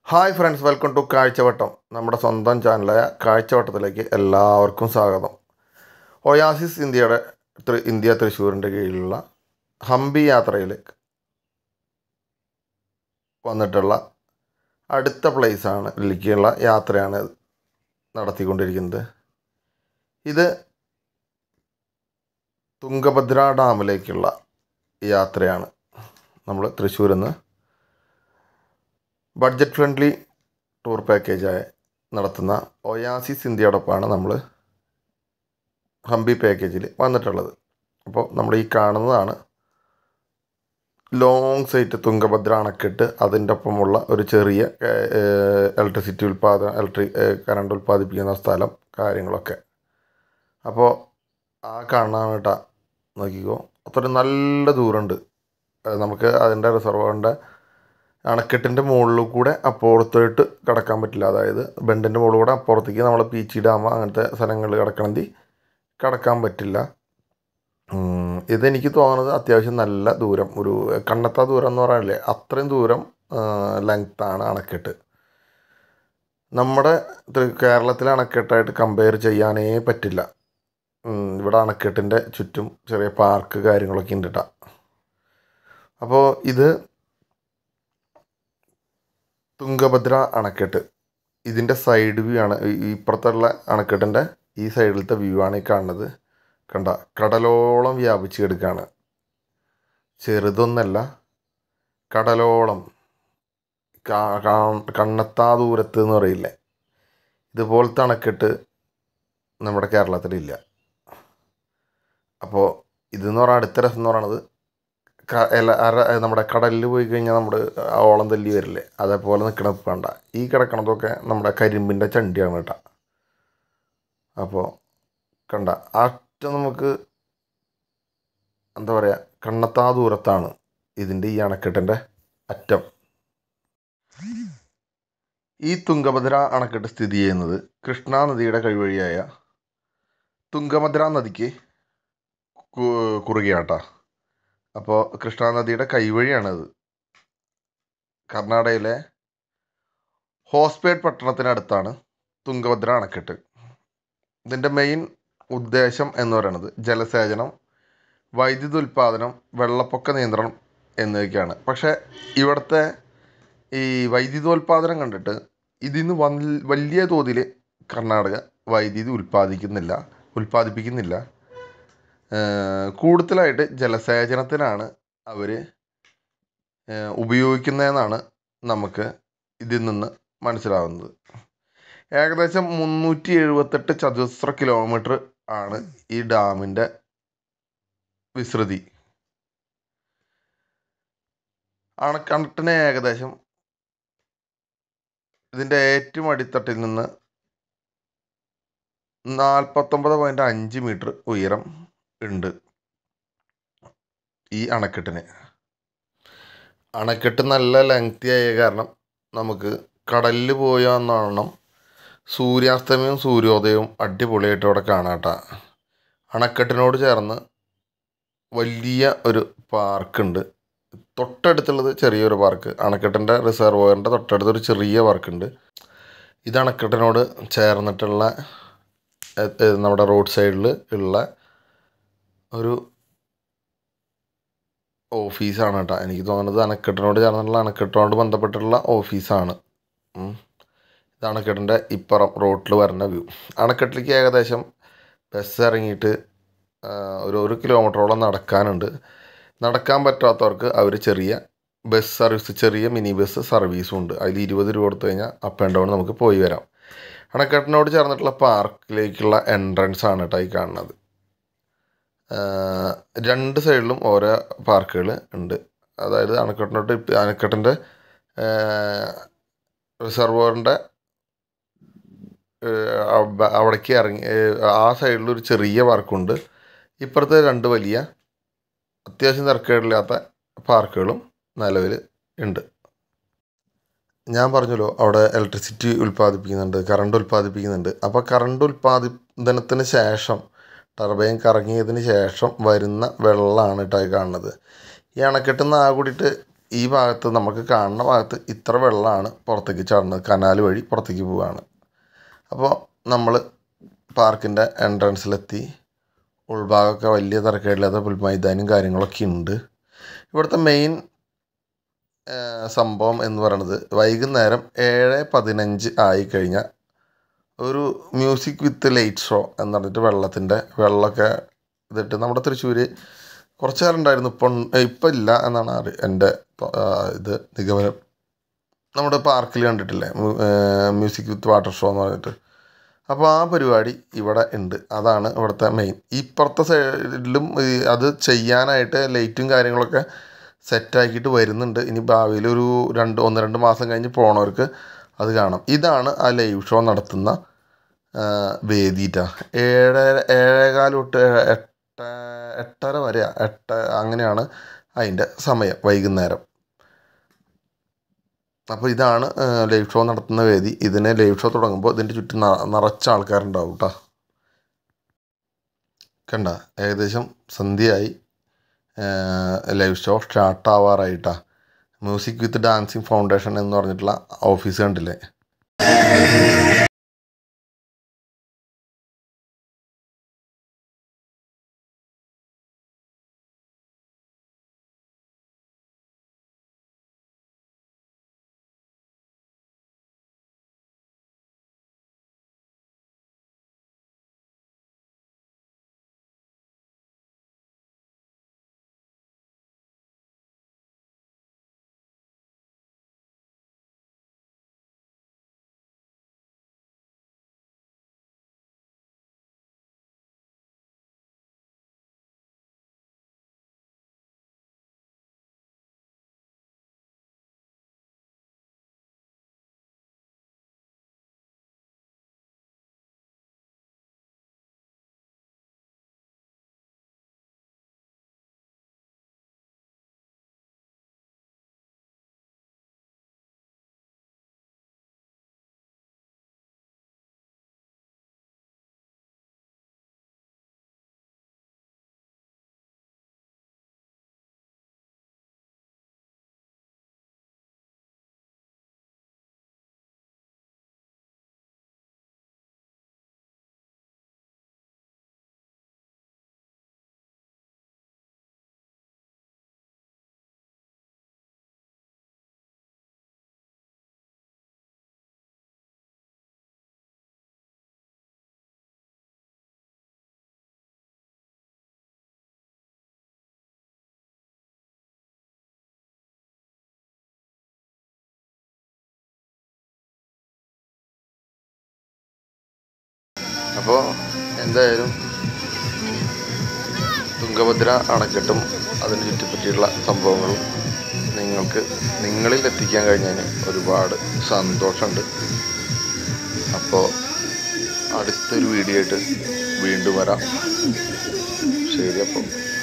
Hi friends welcome to Kazhchavattam നമ്മുടെ സ്വന്തം ചാനലായ കാഴ്ചവട്ടത്തിലേക്ക് എല്ലാവർക്കും സ്വാഗതം ഒയാസിസ് ഇന്ത്യയുടെ തൃ- ഇന്ത്യ തൃശ്ശൂരിൻ്റെ കീഴിലുള്ള ഹംപി യാത്രയിൽ വന്നിട്ടുള്ള അടുത്ത പ്ലേസാണ് ഡൽഹിക്കുള്ള യാത്രയാണ് നടത്തിക്കൊണ്ടിരിക്കുന്നത് ഇത് തുംഗഭദ്ര ഡാമിലേക്കുള്ള യാത്രയാണ് നമ്മൾ തൃശ്ശൂരിൽ നിന്ന് ബഡ്ജറ്റ് ഫ്രണ്ട്ലി ടൂർ പാക്കേജായ നടത്തുന്ന ഒയാസിസ് ഇന്ത്യയോടൊപ്പമാണ് നമ്മൾ ഹംപി പാക്കേജിൽ വന്നിട്ടുള്ളത് അപ്പോൾ നമ്മൾ ഈ കാണുന്നതാണ് ലോങ് സൈറ്റ് തുംഗഭദ്ര അണക്കെട്ട് അതിൻ്റെ ഒപ്പമുള്ള ഒരു ചെറിയ ഇലക്ട്രിസിറ്റി ഉൽപ്പാദന ഇലക്ട്രിക് കറണ്ട് ഉൽപ്പാദിപ്പിക്കുന്ന സ്ഥലം കാര്യങ്ങളൊക്കെ അപ്പോൾ ആ കാണാൻ കേട്ടാ നോക്കിക്കോ അത്ര നല്ല ദൂരമുണ്ട് അത് നമുക്ക് അതിൻ്റെ റിസർവറിൻ്റെ അണക്കെട്ടിൻ്റെ മുകളിൽ കൂടെ അപ്പുറത്തോട്ട് കിടക്കാൻ പറ്റില്ല അതായത് ബെണ്ടിൻ്റെ മുകളിൽ കൂടെ അപ്പുറത്തേക്ക് നമ്മൾ പീച്ചി ഡാം അങ്ങനത്തെ സ്ഥലങ്ങളിൽ കിടക്കണമെങ്കിൽ കിടക്കാൻ പറ്റില്ല ഉം, ഇതെനിക്ക് തോന്നുന്നത് അത്യാവശ്യം നല്ല ദൂരം ഒരു കണ്ണത്ത ദൂരം എന്ന് പറയാനില്ലേ അത്രയും ദൂരം ലെങ്ത്താണ് അണക്കെട്ട് നമ്മുടെ ത്രി- കേരളത്തിലെ അണക്കെട്ടായിട്ട് കമ്പയർ ചെയ്യാനേ പറ്റില്ല ഉം, ഇവിടെ അണക്കെട്ടിൻ്റെ ചുറ്റും ചെറിയ പാർക്ക് കാര്യങ്ങളൊക്കെ ഉണ്ട് കേട്ടോ അപ്പോൾ ഇത് തുംഗഭദ്ര അണക്കെട്ട് ഇതിൻ്റെ സൈഡ് വ്യൂ ആണ് ഈ- ഈ ഇപ്പുറത്തുള്ള അണക്കെട്ടിൻ്റെ ഈ സൈഡിലത്തെ വ്യൂ ആണ് ഈ കാണുന്നത് കണ്ട കടലോളം വ്യാപിച്ച് കിടക്കുകയാണ് ചെറുതൊന്നല്ല കടലോളം കാ- കാ- കണ്ണെത്താ ദൂരത്ത് എന്ന് പറയില്ലേ ഇതുപോലത്തെ അണക്കെട്ട് നമ്മുടെ കേരളത്തിലില്ല അപ്പോൾ ഇതെന്ന് പറഞ്ഞാൽ അടുത്ത രസം എന്ന് പറയണത് ക- എല- അര- നമ്മുടെ കടലിൽ പോയി കഴിഞ്ഞാൽ നമ്മുടെ ആ ഓളം തല്ലി വരില്ലേ അതേപോലെ നിൽക്കണ വേണ്ട ഈ കിടക്കണതൊക്കെ നമ്മുടെ കരിമ്പിൻ്റെ ചണ്ടിയാണ് കേട്ടോ അപ്പോൾ കണ്ട അറ്റം നമുക്ക് എന്താ പറയുക കണ്ണത്താ ദൂരത്താണ് ഇതിൻ്റെ ഈ അണക്കെട്ടിൻ്റെ അറ്റം ഈ തുംഗഭദ്ര അണക്കെട്ട് സ്ഥിതി ചെയ്യുന്നത് കൃഷ്ണ നദിയുടെ കൈവഴിയായ തുംഗഭദ്ര നദിക്ക് കു- കുറുകെയാട്ടാ അപ്പോൾ കൃഷ്ണ നദിയുടെ കൈവഴിയാണത് കർണാടകയിലെ ഹോസ്പേട്ട് പട്ടണത്തിനടുത്താണ് തുംഗഭദ്ര അണക്കെട്ട് ഇതിൻ്റെ മെയിൻ ഉദ്ദേശം എന്ന് പറയുന്നത് ജലസേചനം വൈദ്യുതി ഉൽപ്പാദനം വെള്ളപ്പൊക്ക നിയന്ത്രണം എന്നിവയ്ക്കാണ് പക്ഷേ ഇവിടുത്തെ ഈ വൈദ്യുതോൽപാദനം കണ്ടിട്ട് ഇതിന്ന് വൻ വലിയ തോതിൽ കർണാടക വൈദ്യുതി ഉൽപ്പാദിക്കുന്നില്ല ഉൽപ്പാദിപ്പിക്കുന്നില്ല ഏഹ് കൂടുതലായിട്ട് ജലസേചനത്തിനാണ് അവർ ഉപയോഗിക്കുന്നതെന്നാണ് നമുക്ക് ഇതിൽ നിന്ന് മനസ്സിലാവുന്നത് ഏകദേശം മുന്നൂറ്റി എഴുപത്തെട്ട് ചതുരശ്ര കിലോമീറ്റർ ആണ് ഈ ഡാമിൻ്റെ വിസ്തൃതി അണക്കെട്ടിന് ഏകദേശം ഇതിൻ്റെ ഏറ്റവും അടിത്തട്ടിൽ നിന്ന് നാൽപ്പത്തൊമ്പത് പോയിൻറ്റ് അഞ്ച് മീറ്റർ ഉയരം ഉണ്ട് ഈ അണക്കെട്ടിന് അണക്കെട്ട് നല്ല ലെങ്തി ആയ കാരണം നമുക്ക് കടലിൽ പോയാന്നോണം സൂര്യാസ്തമയവും സൂര്യോദയവും അടിപൊളിയായിട്ട് ഇവിടെ കാണാട്ട അണക്കെട്ടിനോട് ചേർന്ന് വലിയ ഒരു പാർക്കുണ്ട് തൊട്ടടുത്തുള്ളത് ചെറിയൊരു പാർക്ക് അണക്കെട്ടിൻ്റെ റിസർവോയറിൻ്റെ തൊട്ടടുത്തൊരു ചെറിയ പാർക്കുണ്ട് ഇത് അണക്കെട്ടിനോട് ചേർന്നിട്ടുള്ള എ- എ- നമ്മുടെ റോഡ് സൈഡിൽ ഉള്ള ഒരു ഓഫീസാണ് കേട്ടോ എനിക്ക് തോന്നുന്നത് അണക്കെട്ടിനോട് ചേർന്നുള്ള അണക്കെട്ടിനോട് ബന്ധപ്പെട്ടുള്ള ഓഫീസാണ് ഉം. ഇത് അണക്കെട്ടിൻ്റെ ഇപ്പുറം റോട്ടിൽ വരുന്ന വ്യൂ അണക്കെട്ടിലേക്ക് ഏകദേശം ബസ് ഇറങ്ങിയിട്ട് ആ, ഒരു ഒരു കിലോമീറ്ററോളം നടക്കാനുണ്ട് നടക്കാൻ പറ്റാത്തവർക്ക് അവർ ചെറിയ ബസ് സർവീസ് ചെറിയ മിനി ബസ് സർവീസും ഉണ്ട് അതിൽ ഇരുപത് രൂപ കൊടുത്തു കഴിഞ്ഞാൽ അപ്പ് ആൻഡ് ഡൗൺ നമുക്ക് പോയി വരാം അണക്കെട്ടിനോട് ചേർന്നിട്ടുള്ള പാർക്കിലേക്കുള്ള എൻട്രൻസ് ആണ് കേട്ടോ ഈ കാണുന്നത് ആഹ് രണ്ട് സൈഡിലും ഓരോ പാർക്കുകൾ ഉണ്ട് അതായത് അണക്കെട്ടിനോട്ട് ഇപ്പ- അണക്കെട്ടിൻ്റെ റിസർവറിൻ്റെ അവിടേക്ക് ഇറങ്ങി ഏഹ് ആ സൈഡിൽ ഒരു ചെറിയ പാർക്കുണ്ട് ഇപ്പുറത്തെ രണ്ട് വലിയ അത്യാവശ്യം തിരക്കേടില്ലാത്ത പാർക്കുകളും നിലവിൽ ഉണ്ട് ഞാൻ പറഞ്ഞല്ലോ അവിടെ ഇലക്ട്രിസിറ്റി ഉൽപ്പാദിപ്പിക്കുന്നുണ്ട് കറണ്ട് ഉൽപ്പാദിപ്പിക്കുന്നുണ്ട് അപ്പോൾ കറണ്ട് ഉൽപ്പാദിപ്പിക്കുന്നതിന് ശേഷം ടർബൈൻ കറങ്ങിയതിന് ശേഷം വരുന്ന വെള്ളമാണ് കേട്ടോ ഈ കാണുന്നത് ഈ അണക്കെട്ടിൽ നിന്ന് ആ കൂടിയിട്ട് ഈ ഭാഗത്ത് നമുക്ക് കാണുന്ന ഭാഗത്ത് ഇത്ര വെള്ളമാണ് പുറത്തേക്ക് ചാടുന്നത് കനാൽ വഴി പുറത്തേക്ക് പോവുകയാണ് അപ്പോൾ നമ്മൾ പാർക്കിൻ്റെ എൻട്രൻസിലെത്തി ഉൾഭാഗമൊക്കെ വലിയ തിരക്കേടില്ലാത്ത പുൽമൈതാനും കാര്യങ്ങളൊക്കെ ഉണ്ട് ഇവിടുത്തെ മെയിൻ സംഭവം എന്ന് പറയുന്നത് വൈകുന്നേരം ഏഴ് പതിനഞ്ച് ആയി കഴിഞ്ഞാൽ ഒരു മ്യൂസിക് വിത്ത് ലൈറ്റ് ഷോ എന്ന് പറഞ്ഞിട്ട് വെള്ളത്തിൻ്റെ വെള്ളമൊക്കെ ഇതിട്ട് നമ്മുടെ തൃശ്ശൂർ കുറച്ച് കാലം ഉണ്ടായിരുന്നു ഇപ്പം ഇപ്പം ഇല്ല എന്നാണ് അറി എൻ്റെ ആ, ഇത് നിഗമനം നമ്മുടെ പാർക്കിൽ കണ്ടിട്ടില്ലേ മു- ഏ, മ്യൂസിക് വിത്ത് വാട്ടർ ഷോ എന്ന് പറഞ്ഞിട്ട് അപ്പോൾ ആ പരിപാടി ഇവിടെ ഉണ്ട് അതാണ് ഇവിടുത്തെ മെയിൻ ഇപ്പുറത്തെ സൈഡിലും ഈ അത് ചെയ്യാനായിട്ട് ലൈറ്റും കാര്യങ്ങളൊക്കെ സെറ്റാക്കിയിട്ട് വരുന്നുണ്ട് ഇനി ഭാവിയിൽ ഒരു രണ്ട് ഒന്ന് രണ്ട് മാസം കഴിഞ്ഞ് പോണവർക്ക് അത് കാണാം ഇതാണ് ആ ലൈവ് ഷോ നടത്തുന്ന ആ, വേദിയിട്ടാ ഏഴ് ഏഴേകാൽ തൊട്ട് എട്ട് എട്ടര വരെ എട്ട് അങ്ങനെയാണ് അതിൻ്റെ സമയം വൈകുന്നേരം അപ്പോൾ ഇതാണ് ലൈവ് ഷോ നടത്തുന്ന വേദി ഇതിന് ലൈവ് ഷോ തുടങ്ങുമ്പോൾ ഇതിൻ്റെ ചുറ്റും ന- നിറച്ച ആൾക്കാരുണ്ടാവും കേട്ടോ കണ്ട ഏകദേശം സന്ധ്യയായി ലൈവ് ഷോ സ്റ്റാർട്ട് ആവാറായിട്ടാ മ്യൂസിക് വിത്ത് ഡാൻസിങ് ഫൗണ്ടേഷൻ എന്ന് പറഞ്ഞിട്ടുള്ള ഓഫീസ് കണ്ടില്ലേ അപ്പോൾ എന്തായാലും തുങ്കഭദ്ര അണക്കെട്ടും അതിന് ചുറ്റിപ്പറ്റിയുള്ള സംഭവങ്ങളും നിങ്ങൾക്ക് നിങ്ങളിൽ എത്തിക്കാൻ കഴിഞ്ഞതിന് ഒരുപാട് സന്തോഷമുണ്ട് അപ്പോൾ അടുത്തൊരു വീഡിയോ ആയിട്ട് വീണ്ടും വരാം ശരി അപ്പോൾ